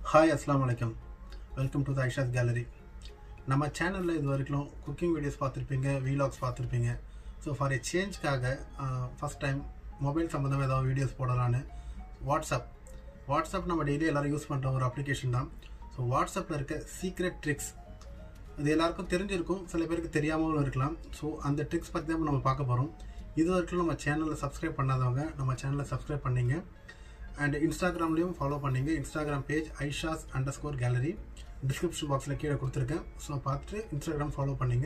hi அஸ்லாம் வலைக்கம் welcome to the Aisha's gallery நம்ம சேனலில் இது வரைக்கும் குக்கிங் வீடியோஸ் பார்த்துருப்பீங்க வீலாக்ஸ் பார்த்துருப்பீங்க ஸோ ஃபார் எ சேஞ்ச்க்காக ஃபஸ்ட் டைம் மொபைல் சம்மந்தமாக ஏதாவது வீடியோஸ் போடலான்னு வாட்ஸ்அப் வாட்ஸ்அப் நம்ம டெய்லி எல்லோரும் யூஸ் பண்ணுற ஒரு அப்ளிகேஷன் தான் ஸோ வாட்ஸ்அப்பில் இருக்க சீக்ரெட் ட்ரிக்ஸ் இது எல்லாருக்கும் தெரிஞ்சிருக்கும் சில பேருக்கு தெரியாமலும் இருக்கலாம் ஸோ அந்த ட்ரிக்ஸ் பற்றி தான் நம்ம பார்க்க போகிறோம் இது வரைக்கும் நம்ம சேனலில் சப்ஸ்கிரைப் பண்ணாதவங்க நம்ம சேனலை சப்ஸ்கிரைப் பண்ணீங்க அண்ட் இன்ஸ்டாகிராம்லேயும் ஃபாலோ பண்ணீங்க Instagram page Aisha's underscore gallery description பாக்ஸில் கீழே கொடுத்துருக்கேன் ஸோ பார்த்துட்டு இன்ஸ்டாகிராம் ஃபாலோ பண்ணீங்க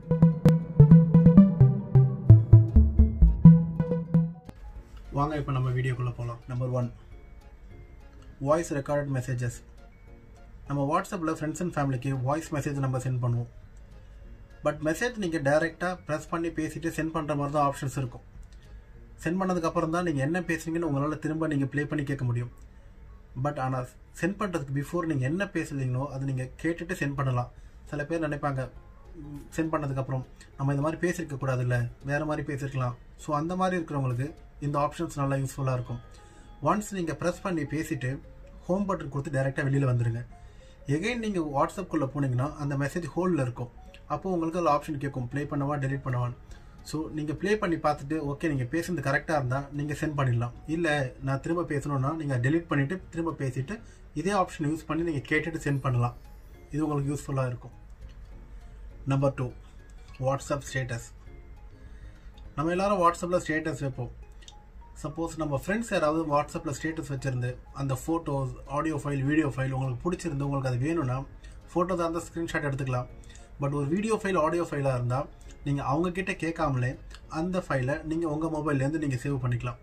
வாங்க இப்போ நம்ம வீடியோக்குள்ளே போகலாம் number one voice recorded messages நம்ம வாட்ஸ்அப்பில் ஃப்ரெண்ட்ஸ் அண்ட் ஃபேமிலிக்கு வாய்ஸ் மெசேஜ் நம்ம சென்ட் பண்ணுவோம் பட் மெசேஜ் நீங்கள் டைரெக்டாக ப்ரெஸ் பண்ணி பேசிட்டு சென்ட் பண்ணுற மாதிரி தான் ஆப்ஷன்ஸ் இருக்கும் சென்ட் பண்ணதுக்கப்புறம் தான் நீங்கள் என்ன பேசுறீங்கன்னு உங்களால் திரும்ப நீங்கள் ப்ளே பண்ணி கேட்க முடியும் பட் ஆனால் சென்ட் பண்ணுறதுக்கு பிஃபோர் நீங்கள் என்ன பேசுறீங்களோ அதை நீங்கள் கேட்டுட்டு சென்ட் பண்ணலாம் சில பேர் நினைப்பாங்க சென்ட் பண்ணதுக்கப்புறம் நம்ம இந்த மாதிரி பேசியிருக்க கூடாதுல்ல வேறு மாதிரி பேசியிருக்கலாம் ஸோ அந்த மாதிரி இருக்கிறவங்களுக்கு இந்த ஆப்ஷன்ஸ் நல்லா யூஸ்ஃபுல்லாக இருக்கும் ஒன்ஸ் நீங்கள் ப்ரெஸ் பண்ணி பேசிவிட்டு ஹோம் பட்டன் கொடுத்து டைரெக்டாக வெளியில் வந்துடுங்க எகைன் நீங்கள் வாட்ஸ்அப்புக்குள்ளே போனீங்கன்னா அந்த மெசேஜ் ஹோல்டில் இருக்கும் அப்போது உங்களுக்கு அதில் ஆப்ஷன் கேட்கும் ப்ளே பண்ணவா டெலிட் பண்ணவான்னு ஸோ நீங்கள் ப்ளே பண்ணி பார்த்துட்டு ஓகே நீங்கள் பேசுறது கரெக்டாக இருந்தால் நீங்கள் சென்ட் பண்ணிடலாம் இல்லை நான் திரும்ப பேசணுன்னா நீங்கள் டெலிட் பண்ணிவிட்டு திரும்ப பேசிவிட்டு இதே ஆப்ஷன் யூஸ் பண்ணி நீங்கள் கேட்டுட்டு சென்ட் பண்ணலாம் இது உங்களுக்கு யூஸ்ஃபுல்லாக இருக்கும் நம்பர் டூ வாட்ஸ்அப் ஸ்டேட்டஸ் நம்ம எல்லாரும் வாட்ஸ்அப்பில் ஸ்டேட்டஸ் வைப்போம் சப்போஸ் நம்ம ஃப்ரெண்ட்ஸ் யாராவது வாட்ஸ்அப்பில் ஸ்டேட்டஸ் வச்சுருந்து அந்த photos audio file video file உங்களுக்கு பிடிச்சிருந்து உங்களுக்கு அது வேணும்னா ஃபோட்டோஸாக இருந்தால் ஸ்க்ரீன்ஷாட் எடுத்துக்கலாம் பட் ஒரு வீடியோ ஃபைல் ஆடியோ ஃபைலாக இருந்தால் நீங்கள் அவங்கக்கிட்ட கேட்காமலே அந்த ஃபைலை நீங்கள் உங்கள் மொபைல்லேருந்து நீங்கள் சேவ் பண்ணிக்கலாம்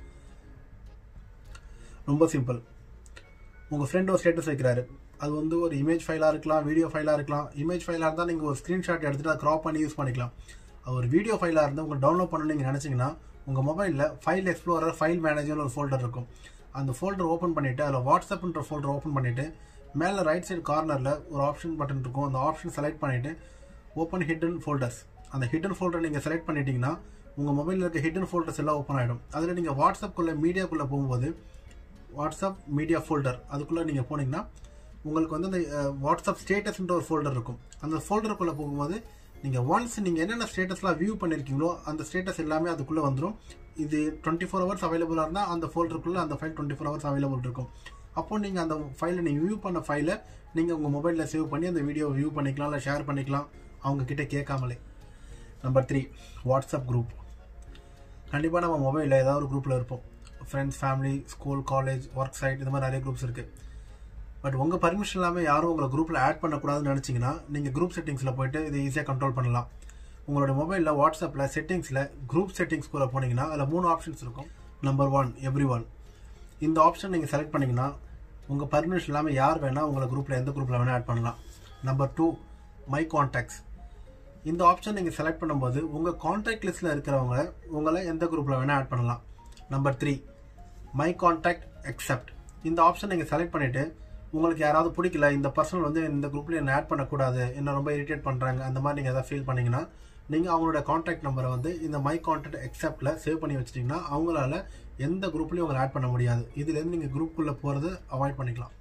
ரொம்ப சிம்பிள் உங்கள் ஃப்ரெண்ட் ஒரு ஸ்டேட்டஸ் வைக்கிறாரு அது வந்து ஒரு இமேஜ் ஃபைலாக இருக்கலாம் வீடியோ ஃபைலாக இருக்கலாம் இமேஜ் ஃபைலாக இருந்தால் நீங்கள் ஒரு ஸ்க்ரீன்ஷாட் எடுத்துகிட்டு அதை க்ராப் பண்ணி யூஸ் பண்ணிக்கலாம் அது ஒரு வீடியோ ஃபைலாக இருந்தால் உங்களுக்கு டவுன்லோட் பண்ணணும்னு நீங்கள் நினச்சிங்கன்னா உங்கள் மொபைலில் ஃபைல் எக்ஸ்ப்ளோரர் ஃபைல் மேனேஜர்னு ஒரு ஃபோல்டர் இருக்கும் அந்த ஃபோல்டர் ஓப்பன் பண்ணிவிட்டு அதில் வாட்ஸ்அப்ன்ற ஃபோல்டர் ஓப்பன் பண்ணிவிட்டு மேலே ரைட் சைடு கார்னரில் ஒரு ஆப்ஷன் பட்டன் இருக்கும் அந்த ஆப்ஷன் செலக்ட் பண்ணிவிட்டு ஓப்பன் ஹிடன் ஃபோல்டர்ஸ் அந்த ஹிடன் ஃபோல்டர் நீங்கள் செலக்ட் பண்ணிட்டீங்கன்னா உங்கள் மொபைலில் இருக்க ஹிடன் ஃபோல்டர்ஸ் எல்லாம் ஓப்பன் ஆகிடும் அதில் நீங்கள் வாட்ஸ்அப்புக்குள்ளே மீடியாக்குள்ளே போகும்போது வாட்ஸ்அப் மீடியா ஃபோல்டர் அதுக்குள்ளே நீங்கள் போனீங்கன்னா உங்களுக்கு வந்து அந்த வாட்ஸ்அப் ஸ்டேட்டஸ்ன்ற ஒரு ஃபோல்டர் இருக்கும் அந்த ஃபோல்டருக்குள்ளே போகும்போது நீங்கள் ஒன்ஸ் நீங்கள் என்னென்ன ஸ்டேட்டஸ்லாம் வியூ பண்ணியிருக்கீங்களோ அந்த ஸ்டேட்டஸ் எல்லாமே அதுக்குள்ளே வந்துடும் இது டுவெண்ட்டி ஃபோர் ஹவர்ஸ் அவைலபிளாக இருந்தால் அந்த ஃபோல்டருக்குள்ளே அந்த file twenty four hours available இருக்கும் அப்போ நீங்கள் அந்த ஃபைலை நீங்கள் வியூ பண்ண ஃபைலை நீங்கள் உங்கள் மொபைலில் சேவ் பண்ணி அந்த வீடியோ வியூ பண்ணிக்கலாம் இல்லை ஷேர் பண்ணிக்கலாம் அவங்கக்கிட்ட கேட்காமலே நம்பர் த்ரீ வாட்ஸ்அப் குரூப் கண்டிப்பாக நம்ம மொபைலில் ஏதாவது ஒரு குரூப்பில் இருப்போம் friends family school college work side இந்த மாதிரி நிறைய குரூப்ஸ் இருக்குது பட் உங்கள் பர்மிஷன் இல்லாமல் யாரும் உங்களை குரூப்பில் ஆட் பண்ணக்கூடாதுன்னு நினச்சிங்கன்னா நீங்கள் குரூப் செட்டிங்ஸில் போய்ட்டு இது ஈஸியாக கண்ட்ரோல் பண்ணலாம் உங்களோட மொபைலில் வாட்ஸ்அப்பில் செட்டிங்ஸில் குரூப் செட்டிங்ஸ்குள்ளே போனீங்கன்னா அதில் மூணு ஆப்ஷன்ஸ் இருக்கும் நம்பர் ஒன் எவ்ரி ஒன் இந்த ஆப்ஷன் நீங்கள் செலக்ட் பண்ணிங்கன்னா உங்கள் பர்மிஷன் இல்லாமல் யார் வேணால் உங்களை குரூப்பில் எந்த குரூப்பில் வேணால் ஆட் பண்ணலாம் நம்பர் டூ மை கான்டாக்ட்ஸ் இந்த ஆப்ஷன் நீங்கள் செலக்ட் பண்ணும்போது உங்கள் கான்டாக்ட் லிஸ்ட்டில் இருக்கிறவங்க உங்களை எந்த குரூப்பில் வேணால் ஆட் பண்ணலாம் number three my contact except இந்த ஆப்ஷன் நீங்கள் செலக்ட் பண்ணிவிட்டு உங்களுக்கு யாராவது பிடிக்கல இந்த பர்சன் வந்து இந்த குரூப்பில் என்ன ஆட் பண்ணக்கூடாது என்ன ரொம்ப இரிட்டேட் பண்ணுறாங்க அந்த மாதிரி நீங்கள் எதாவது ஃபீல் பண்ணிங்கன்னா நீங்கள் அவங்களோட கான்டாக்ட் நம்பரை வந்து இந்த மை கான்டாக்ட் அக்செப்டில் சேவ் பண்ணி வச்சிட்டிங்கன்னா அவங்களால எந்த குரூப்லையும் உங்களை ஆட் பண்ண முடியாது இதுலேருந்து நீங்கள் குரூப்புக்குள்ளே போகிறது அவாய்ட் பண்ணிக்கலாம்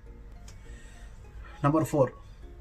நம்பர் ஃபோர்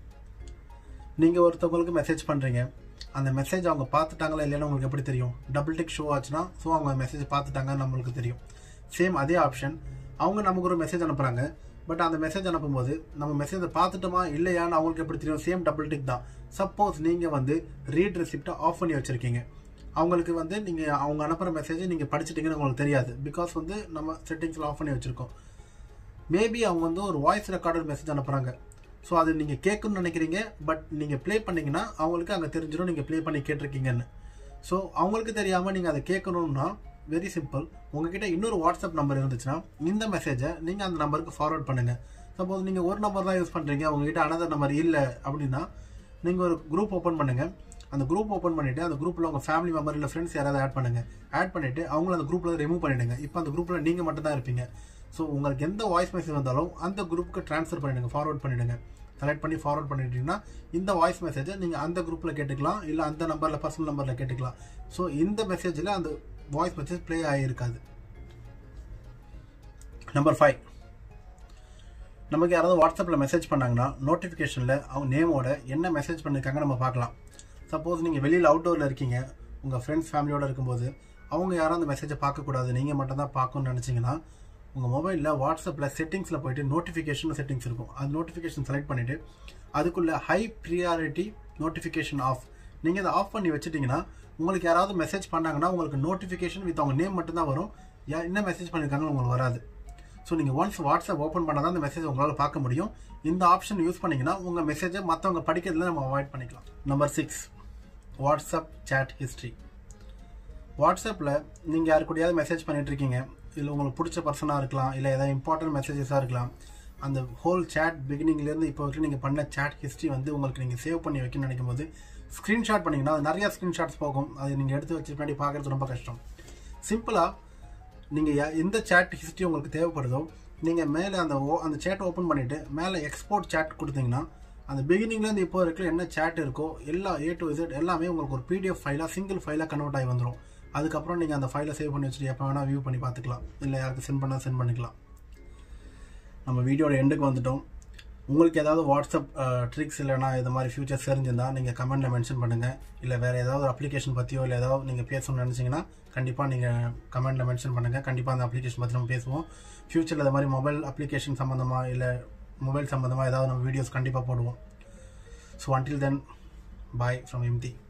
நீங்கள் ஒருத்தவங்களுக்கு மெசேஜ் பண்ணுறீங்க அந்த மெசேஜ் அவங்க பார்த்துட்டாங்களா இல்லைன்னு உங்களுக்கு எப்படி தெரியும் டபுள் டிக் ஷோ ஆச்சுன்னா ஸோ அவங்க மெசேஜ் பார்த்துட்டாங்கன்னு நம்மளுக்கு தெரியும் சேம் அதே ஆப்ஷன் அவங்க நமக்கு ஒரு மெசேஜ் அனுப்புகிறாங்க பட் அந்த மெசேஜ் அனுப்பும்போது நம்ம மெசேஜை பார்த்துட்டோமா இல்லையான்னு அவங்களுக்கு எப்படி தெரியும் சேம் டபுள் டிக் தான் சப்போஸ் நீங்கள் வந்து ரீட் ரெசிப்டை ஆஃப் பண்ணி வச்சுருக்கீங்க அவங்களுக்கு வந்து நீங்கள் அவங்க அனுப்புகிற மெசேஜை நீங்கள் படிச்சிட்டிங்கன்னு உங்களுக்கு தெரியாது பிகாஸ் வந்து நம்ம செட்டிங்ஸில் ஆஃப் பண்ணி வச்சுருக்கோம் மேபி அவங்க வந்து ஒரு வாய்ஸ் ரெக்கார்டட் மெசேஜ் அனுப்புகிறாங்க ஸோ அது நீங்கள் கேட்கணும்னு நினைக்கிறீங்க பட் நீங்கள் ப்ளே பண்ணிங்கன்னா அவங்களுக்கு அங்கே தெரிஞ்சிடும் நீங்கள் ப்ளே பண்ணி கேட்டிருக்கீங்கன்னு ஸோ அவங்களுக்கு தெரியாமல் நீங்கள் அதை கேட்கணுன்னா வெரி சிம்பிள் உங்ககிட்ட இன்னொரு வாட்ஸ்அப் நம்பர் இருந்துச்சுன்னா இந்த மெசேஜை நீங்கள் அந்த நம்பருக்கு ஃபார்வர்ட் பண்ணுங்கள் சப்போஸ் நீங்கள் ஒரு நம்பர் தான் யூஸ் பண்ணுறீங்க உங்ககிட்ட அனதர் நம்பர் இல்லை அப்படின்னா நீங்கள் ஒரு குரூப் ஓப்பன் பண்ணுங்கள் அந்த குரூப் ஓப்பன் பண்ணிவிட்டு அந்த குரூப்பில் உங்கள் ஃபேமிலி மெம்பர் இல்லை ஃப்ரெண்ட்ஸ் யாராவது ஆட் பண்ணுங்கள் ஆட் பண்ணிவிட்டு அவங்கள அந்த குரூப்பில் ரிமூவ் பண்ணிவிடுங்க இப்போ அந்த குரூப்பில் நீங்கள் மட்டும் தான் இருப்பீங்க ஸோ உங்களுக்கு எந்த வாய்ஸ் மெசேஜ் வந்தாலும் அந்த குரூப்புக்கு ட்ரான்ஸ்ஃபர் பண்ணிவிடுங்க ஃபார்வர்ட் பண்ணிவிடுங்க செலக்ட் பண்ணி ஃபார்வர்ட் பண்ணிட்டீங்கன்னா இந்த வாய்ஸ் மெசேஜை நீங்கள் அந்த குரூப்பில் கேட்டுக்கலாம் இல்லை அந்த நம்பரில் பர்சனல் நம்பரில் கேட்டுக்கலாம் ஸோ இந்த மெசேஜில் அந்த வாய்ஸ் மெசேஜ் ப்ளே ஆகியிருக்காது நம்பர் ஃபைவ் நமக்கு யாராவது வாட்ஸ்அப்பில் மெசேஜ் பண்ணாங்கன்னா நோட்டிஃபிகேஷனில் அவங்க நேமோட என்ன மெசேஜ் பண்ணியிருக்காங்க நம்ம பார்க்கலாம் சப்போஸ் நீங்கள் வெளியில் அவுட்டோரில் இருக்கீங்க உங்கள் ஃப்ரெண்ட்ஸ் ஃபேமிலியோடு இருக்கும்போது அவங்க யாரும் அந்த மெசேஜை பார்க்கக்கூடாது நீங்கள் மட்டும் தான் பார்க்கணும்னு நினச்சிங்கன்னா உங்கள் மொபைலில் வாட்ஸ்அப்பில் செட்டிங்ஸில் போயிட்டு நோட்டிஃபிகேஷன் செட்டிங்ஸ் இருக்கும் அந்த நோட்டிஃபிகேஷன் செலக்ட் பண்ணிவிட்டு அதுக்குள்ளே ஹை ப்ரியாரிட்டி நோட்டிஃபிகேஷன் ஆஃப் நீங்கள் அதை ஆஃப் பண்ணி வச்சுட்டிங்கன்னா உங்களுக்கு யாராவது மெசேஜ் பண்ணாங்கன்னா உங்களுக்கு நோட்டிஃபிகேஷன் வித் அவங்க நேம் மட்டும்தான் வரும் யா என்ன மெசேஜ் பண்ணியிருக்காங்கன்னு உங்களுக்கு வராது ஸோ நீங்கள் ஒன்ஸ் வாட்ஸ்அப் ஓப்பன் பண்ணால் தான் அந்த மெசேஜ் உங்களால் பார்க்க முடியும் இந்த ஆப்ஷன் யூஸ் பண்ணிங்கன்னா உங்கள் மெசேஜை மற்றவங்க படிக்கிறதுல நம்ம அவாய்ட் பண்ணிக்கலாம் number six WhatsApp chat history வாட்ஸ்அப்பில் நீங்கள் யாரு கூடயாவது மெசேஜ் பண்ணிட்டு இருக்கீங்க இல்லை உங்களுக்கு பிடிச்ச பர்சனாக இருக்கலாம் இல்லை ஏதாவது இம்பார்ட்டன்ட் மெசேஜஸாக இருக்கலாம் அந்த ஹோல் சேட் பிகினிங்லேருந்து இப்போ வரைக்கும் நீங்கள் பண்ண சேட் ஹிஸ்ட்ரி வந்து உங்களுக்கு நீங்கள் சேவ் பண்ணி வைக்கணும்னு நினைக்கும் போது ஸ்க்ரீன்ஷாட் பண்ணிங்கன்னா அது நிறையா ஸ்க்ரீன்ஷாட்ஸ் போகும் அது நீங்கள் எடுத்து வச்சு பின்னாடி பார்க்குறது ரொம்ப கஷ்டம் சிம்பிளாக நீங்கள் எந்த சேட் ஹிஸ்ட்ரி உங்களுக்கு தேவைப்படுதோ நீங்கள் மேலே அந்த ஓ அந்த சேட் ஓப்பன் பண்ணிவிட்டு மேலே எக்ஸ்போர்ட் சேட் கொடுத்தீங்கன்னா அந்த பிகினிங்லேருந்து இப்போ இருக்கிற என்ன சேட் இருக்கோ எல்லா ஏ டு இசட் எல்லாமே உங்களுக்கு ஒரு பிடிஎஃப் ஃபைலாக சிங்கிள் ஃபைலாக கன்வெர்ட் ஆகி வந்துடும் அதுக்கப்புறம் நீங்கள் அந்த ஃபைலை சேவ் பண்ணி வச்சுட்டு எப்போ வேணால் வியூ பண்ணி பார்த்துக்கலாம் இல்லை யாருக்கு சென்ட் பண்ணால் சென்ட் பண்ணிக்கலாம் நம்ம வீடியோட எண்டுக்கு வந்துட்டோம் உங்களுக்கு ஏதாவது வாட்ஸ்அப் ட்ரிக்ஸ் இல்லைனா இது மாதிரி ஃபியூச்சர்ஸ் தெரிஞ்சிருந்தா நீங்கள் கமெண்ட்டில் மென்ஷன் பண்ணுங்கள் இல்லை வேறு ஏதாவது ஒரு அப்ளிகேஷன் பற்றியோ இல்லை ஏதாவது நீங்கள் பேசணும்னு நினச்சிங்கன்னா கண்டிப்பாக நீங்கள் கமெண்ட்டில் மென்ஷன் பண்ணுங்கள் கண்டிப்பாக அந்த அப்ளிகேஷன் பற்றி நம்ம பேசுவோம் ஃப்யூச்சரில் இது மாதிரி மொபைல் அப்ளிகேஷன் சம்மந்தமாக இல்லை மொபைல் சம்மந்தமாக ஏதாவது நம்ம வீடியோஸ் கண்டிப்பாக போடுவோம் so until then bye from empty